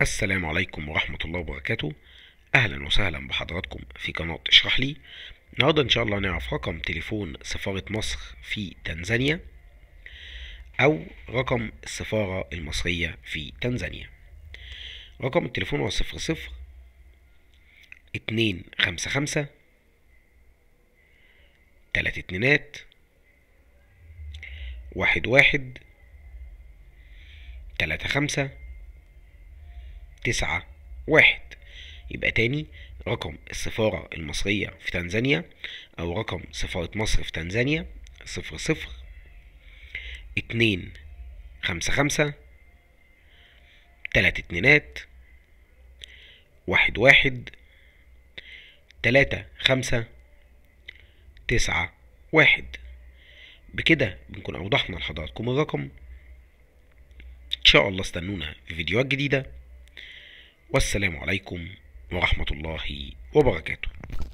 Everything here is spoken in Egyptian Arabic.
السلام عليكم ورحمة الله وبركاته أهلا وسهلا بحضراتكم في قناة اشرح لي النهاردة إن شاء الله نعرف رقم تليفون سفارة مصر في تنزانيا أو رقم السفارة المصرية في تنزانيا رقم التليفون هو صفر صفر اتنين خمسة خمسة تلات اتنينات واحد واحد تلاتة خمسة تسعة واحد يبقى تاني رقم السفارة المصرية في تنزانيا أو رقم سفارة مصر في تنزانيا صفر صفر اتنين خمسة خمسة تلات اتنينات واحد واحد تلاتة خمسة تسعة واحد بكده بنكون أوضحنا لحضراتكم الرقم إن شاء الله استنونا في فيديوهات جديدة والسلام عليكم ورحمة الله وبركاته